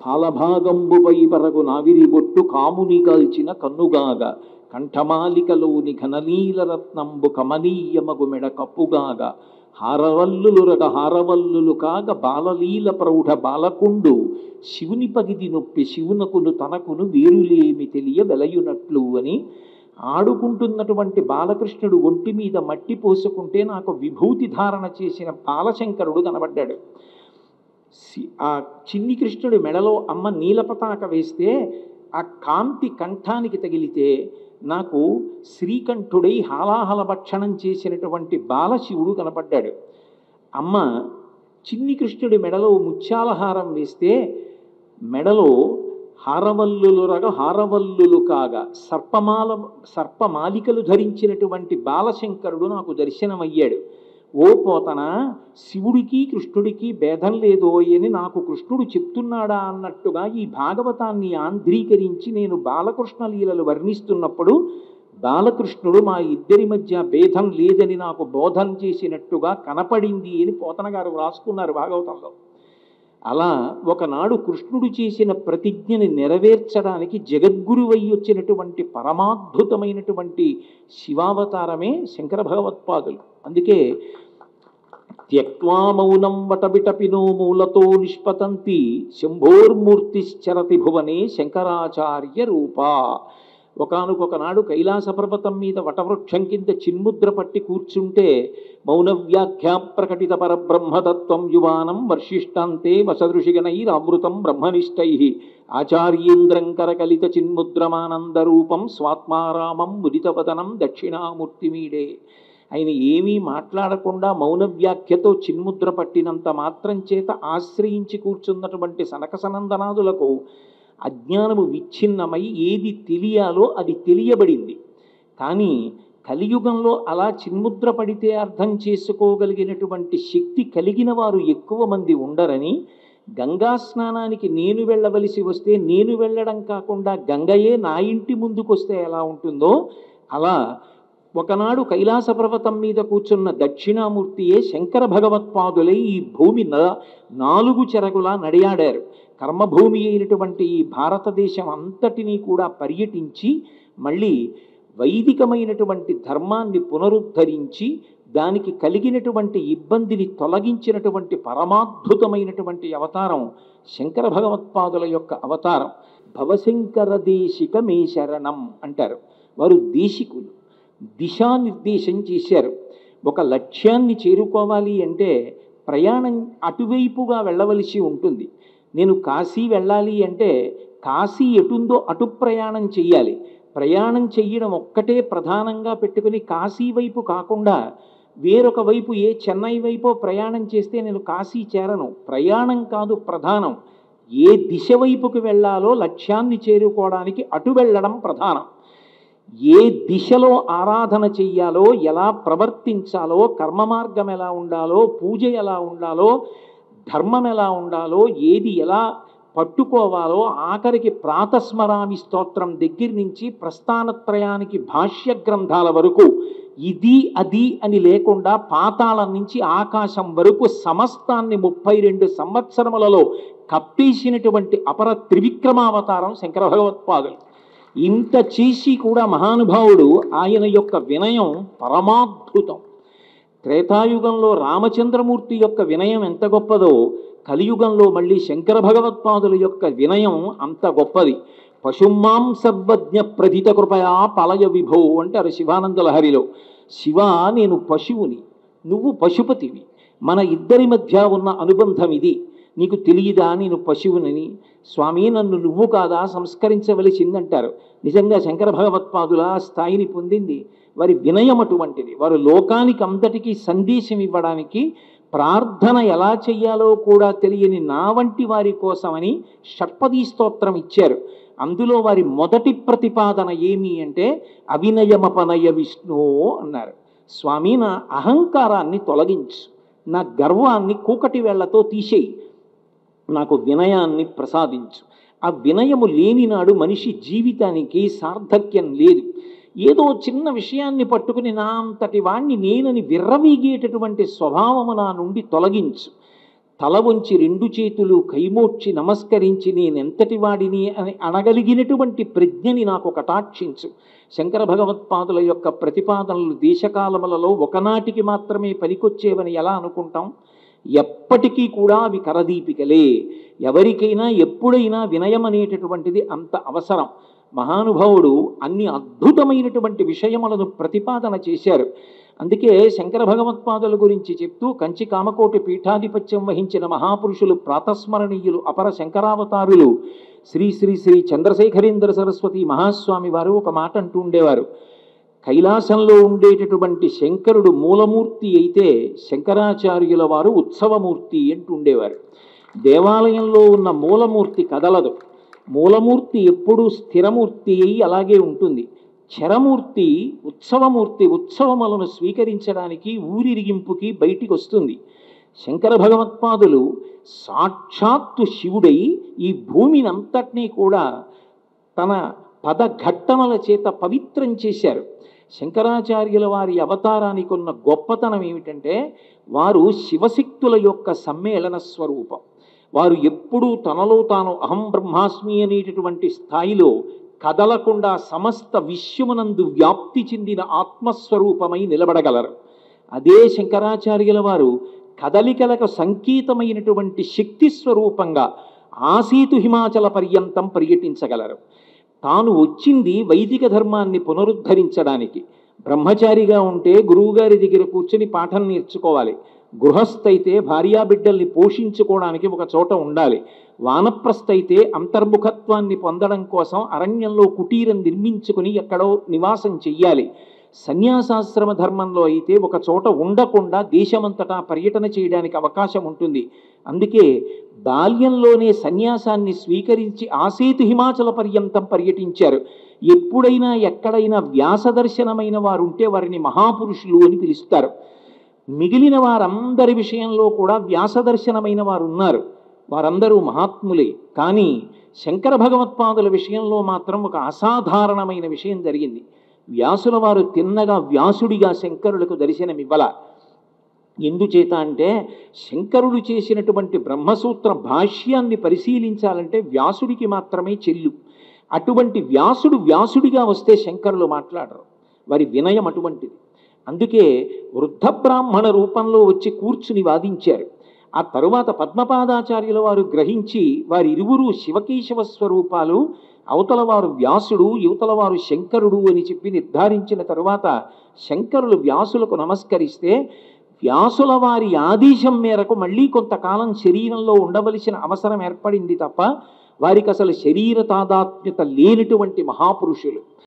పాలభాగంబుపై పరగు నావిరి బొట్టు కాముని కాల్చిన కన్నుగాగ కంఠమాలికలోని ఘననీల రత్నంబు కమనీయమగు మెడ కప్పుగాగ హారవల్లులురగ హారవల్లులు కాగ బాలలీల ప్రౌఢ బాలకుండు శివుని పగిది నొప్పి శివునకును తనకును వేరులేమి తెలియ వెలయునట్లు అని ఆడుకుంటున్నటువంటి బాలకృష్ణుడు ఒంటి మీద మట్టి పోసుకుంటే నాకు విభూతి ధారణ చేసిన బాలశంకరుడు కనబడ్డాడు సి- ఆ చిన్ని కృష్ణుడి మెడలో అమ్మ నీలపతాక వేస్తే ఆ కాంతి కంఠానికి తగిలితే నాకు శ్రీకంఠుడై హాలాహల భక్షణం చేసినటువంటి బాలశివుడు కనపడ్డాడు అమ్మ చిన్ని కృష్ణుడి మెడలో ముత్యాలహారం వేస్తే మెడలో హారవల్లులురగ హారవల్లులు కాగా సర్పమాల సర్పమాలికలు ధరించినటువంటి బాలశంకరుడు నాకు దర్శనమయ్యాడు ఓ పోతన శివుడికి కృష్ణుడికి భేదం లేదో అని నాకు కృష్ణుడు చెప్తున్నాడా అన్నట్టుగా ఈ భాగవతాన్ని ఆంధ్రీకరించి నేను బాలకృష్ణ లీలలు వర్ణిస్తున్నప్పుడు బాలకృష్ణుడు మా ఇద్దరి మధ్య భేదం లేదని నాకు బోధన చేసినట్టుగా కనపడింది అని పోతన గారు వ్రాసుకున్నారు భాగవతంలో అలా ఒకనాడు కృష్ణుడు చేసిన ప్రతిజ్ఞని నెరవేర్చడానికి జగద్గురువై వచ్చినటువంటి పరమాద్భుతమైనటువంటి శివావతారమే శంకర భగవత్పాదులు అందుకే త్యక్వా మౌనం వటబిటపినో మూలతో నిష్పతంతి శంభోర్మూర్తిశ్చరతి భువనే శంకరాచార్య రూపా ఒకనకొకనాడు కైలాస పర్వతం మీద వటవృక్షం కింద చిన్ముద్ర పట్టి కూర్చుంటే మౌన వ్యాఖ్యా ప్రకటిత పరబ్రహ్మతత్వం యువానం వర్షిష్టాంతే వసదృషిగణైరామృతం బ్రహ్మనిష్టై ఆచార్యేంద్రం కరకలిత చిన్ముద్రమానందరూపం స్వాత్మారామం ముదితవదనం దక్షిణామూర్తిమీడే ఆయన ఏమీ మాట్లాడకుండా మౌన వ్యాఖ్యతో చిన్ముద్ర పట్టినంత మాత్రం చేత ఆశ్రయించి కూర్చున్నటువంటి సనక సనందనాదులకు అజ్ఞానము విచ్ఛిన్నమై ఏది తెలియాలో అది తెలియబడింది కానీ కలియుగంలో అలా చిన్ముద్ర పడితే అర్థం చేసుకోగలిగినటువంటి శక్తి కలిగిన వారు ఎక్కువ మంది ఉండరని గంగా స్నానానికి నేను వెళ్ళవలసి వస్తే నేను వెళ్ళడం కాకుండా గంగయే నా ఇంటి ముందుకొస్తే ఎలా ఉంటుందో అలా ఒకనాడు కైలాస పర్వతం మీద కూర్చున్న దక్షిణామూర్తియే శంకర భగవత్పాదులై ఈ భూమి న- నాలుగు చెరగులా నడియాడారు కర్మభూమి అయినటువంటి ఈ భారతదేశం అంతటినీ కూడా పర్యటించి మళ్ళీ వైదికమైనటువంటి ధర్మాన్ని పునరుద్ధరించి దానికి కలిగినటువంటి ఇబ్బందిని తొలగించినటువంటి పరమాద్భుతమైనటువంటి అవతారం శంకర భగవత్పాదుల యొక్క అవతారం భవశంకర దేశిక మే శరణం అంటారు వారు దేశికులు దిశానిర్దేశం చేశారు ఒక లక్ష్యాన్ని చేరుకోవాలి అంటే ప్రయాణం అటువైపుగా వెళ్ళవలసి ఉంటుంది నేను కాశీ వెళ్ళాలి అంటే కాశీ ఎటుందో అటు ప్రయాణం చెయ్యాలి ప్రయాణం చెయ్యడం ఒక్కటే ప్రధానంగా పెట్టుకుని కాశీ వైపు కాకుండా వేరొక వైపు ఏ చెన్నై వైపో ప్రయాణం చేస్తే నేను కాశీ చేరను ప్రయాణం కాదు ప్రధానం ఏ దిశ వైపుకి వెళ్ళాలో లక్ష్యాన్ని చేరుకోవడానికి అటు వెళ్ళడం ప్రధానం ఏ దిశలో ఆరాధన చెయ్యాలో ఎలా ప్రవర్తించాలో కర్మ మార్గం ఎలా ఉండాలో పూజ ఎలా ఉండాలో ధర్మం ఎలా ఉండాలో ఏది ఎలా పట్టుకోవాలో ఆఖరికి ప్రాతస్మరామి స్తోత్రం దగ్గర నుంచి ప్రస్థానత్రయానికి భాష్య గ్రంథాల వరకు ఇది అది అని లేకుండా పాతాళం నుంచి ఆకాశం వరకు సమస్తాన్ని ముప్పై రెండు సంవత్సరములలో కప్పేసినటువంటి అపర త్రివిక్రమావతారం శంకర భగవత్పాదులు ఇంత చేసి కూడా మహానుభావుడు ఆయన యొక్క వినయం పరమాద్భుతం త్రేతాయుగంలో రామచంద్రమూర్తి యొక్క వినయం ఎంత గొప్పదో కలియుగంలో మళ్ళీ శంకర భగవత్పాదుల యొక్క వినయం అంత గొప్పది పశుమాం సర్వజ్ఞ ప్రథిత కృపయా పలయ విభో అంటారు శివానంద లహరిలో శివ నేను పశువుని నువ్వు పశుపతివి మన ఇద్దరి మధ్య ఉన్న అనుబంధం ఇది నీకు తెలియదా నేను పశువునని స్వామి నన్ను నువ్వు కాదా సంస్కరించవలసిందంటారు నిజంగా శంకర భగవత్పాదుల ఆ స్థాయిని పొందింది వారి వినయం అటువంటిది వారు లోకానికి అంతటికీ సందేశం ఇవ్వడానికి ప్రార్థన ఎలా చెయ్యాలో కూడా తెలియని నా వంటి వారి కోసమని షట్పదీ స్తోత్రం ఇచ్చారు అందులో వారి మొదటి ప్రతిపాదన ఏమి అంటే అవినయమపనయ విష్ణు అన్నారు స్వామి నా అహంకారాన్ని తొలగించు నా గర్వాన్ని కూకటి వేళ్లతో తీసేయి నాకు వినయాన్ని ప్రసాదించు ఆ వినయము లేని నాడు మనిషి జీవితానికి సార్థక్యం లేదు ఏదో చిన్న విషయాన్ని పట్టుకుని నా అంతటి వాణ్ణి నేనని విర్రవీగేటటువంటి స్వభావము నా నుండి తొలగించు తల వంచి రెండు చేతులు కైమోడ్చి నమస్కరించి నేనెంతటి వాడిని అని అనగలిగినటువంటి ప్రజ్ఞని నాకు కటాక్షించు శంకర భగవత్పాదుల యొక్క ప్రతిపాదనలు దేశకాలములలో ఒకనాటికి మాత్రమే పనికొచ్చేవని ఎలా అనుకుంటాం ఎప్పటికీ కూడా అవి కరదీపికలే ఎవరికైనా ఎప్పుడైనా వినయం అనేటటువంటిది అంత అవసరం మహానుభావుడు అన్ని అద్భుతమైనటువంటి విషయములను ప్రతిపాదన చేశారు అందుకే శంకర భగవత్పాదుల గురించి చెప్తూ కంచి కామకోటి పీఠాధిపత్యం వహించిన మహాపురుషులు ప్రాతస్మరణీయులు అపర శంకరావతారులు శ్రీ శ్రీ శ్రీ చంద్రశేఖరేంద్ర సరస్వతి మహాస్వామి వారు ఒక మాట అంటూ ఉండేవారు కైలాసంలో ఉండేటటువంటి శంకరుడు మూలమూర్తి అయితే శంకరాచార్యుల వారు ఉత్సవమూర్తి అంటూ ఉండేవారు దేవాలయంలో ఉన్న మూలమూర్తి కదలదు మూలమూర్తి ఎప్పుడూ స్థిరమూర్తి అయి అలాగే ఉంటుంది చరమూర్తి ఉత్సవమూర్తి ఉత్సవములను స్వీకరించడానికి ఊరిరిగింపుకి బయటికి వస్తుంది శంకర భగవత్పాదులు సాక్షాత్తు శివుడై ఈ భూమిని అంతటినీ కూడా తన పదఘట్టనల చేత పవిత్రం చేశారు శంకరాచార్యుల వారి అవతారానికి ఉన్న గొప్పతనం ఏమిటంటే వారు శివశక్తుల యొక్క సమ్మేళన స్వరూపం వారు ఎప్పుడూ తనలో తాను అహం బ్రహ్మాస్మి అనేటటువంటి స్థాయిలో కదలకుండా సమస్త విశ్వమునందు వ్యాప్తి చెందిన ఆత్మస్వరూపమై నిలబడగలరు అదే శంకరాచార్యుల వారు కదలికలకు సంకేతమైనటువంటి శక్తి స్వరూపంగా ఆసీతు హిమాచల పర్యంతం పర్యటించగలరు తాను వచ్చింది వైదిక ధర్మాన్ని పునరుద్ధరించడానికి బ్రహ్మచారిగా ఉంటే గురువుగారి దగ్గర కూర్చుని పాఠం నేర్చుకోవాలి గృహస్థైతే భార్యాబిడ్డల్ని పోషించుకోవడానికి ఒక చోట ఉండాలి వానప్రస్థైతే అంతర్ముఖత్వాన్ని పొందడం కోసం అరణ్యంలో కుటీరం నిర్మించుకుని ఎక్కడో నివాసం చెయ్యాలి సన్యాసాశ్రమ ధర్మంలో అయితే ఒక చోట ఉండకుండా దేశమంతటా పర్యటన చేయడానికి అవకాశం ఉంటుంది అందుకే బాల్యంలోనే సన్యాసాన్ని స్వీకరించి ఆసేతు హిమాచల పర్యంతం పర్యటించారు ఎప్పుడైనా ఎక్కడైనా వ్యాసదర్శనమైన వారు ఉంటే వారిని మహాపురుషులు అని పిలుస్తారు మిగిలిన వారందరి విషయంలో కూడా వ్యాసదర్శనమైన వారు ఉన్నారు వారందరూ మహాత్ములే కానీ శంకర భగవత్పాదుల విషయంలో మాత్రం ఒక అసాధారణమైన విషయం జరిగింది వ్యాసుల వారు తిన్నగా వ్యాసుడిగా శంకరులకు దర్శనమివ్వల ఎందుచేత అంటే శంకరుడు చేసినటువంటి బ్రహ్మసూత్ర భాష్యాన్ని పరిశీలించాలంటే వ్యాసుడికి మాత్రమే చెల్లు అటువంటి వ్యాసుడు వ్యాసుడిగా వస్తే శంకరులు మాట్లాడరు వారి వినయం అటువంటిది అందుకే వృద్ధ బ్రాహ్మణ రూపంలో వచ్చి కూర్చుని వాదించారు ఆ తరువాత పద్మపాదాచార్యుల వారు గ్రహించి వారి ఇరువురు శివకేశవ స్వరూపాలు అవతల వారు వ్యాసుడు యువతల వారు శంకరుడు అని చెప్పి నిర్ధారించిన తరువాత శంకరులు వ్యాసులకు నమస్కరిస్తే వ్యాసుల వారి ఆదేశం మేరకు మళ్ళీ కొంతకాలం శరీరంలో ఉండవలసిన అవసరం ఏర్పడింది తప్ప వారికి అసలు శరీర తాదాత్మ్యత లేనటువంటి మహాపురుషులు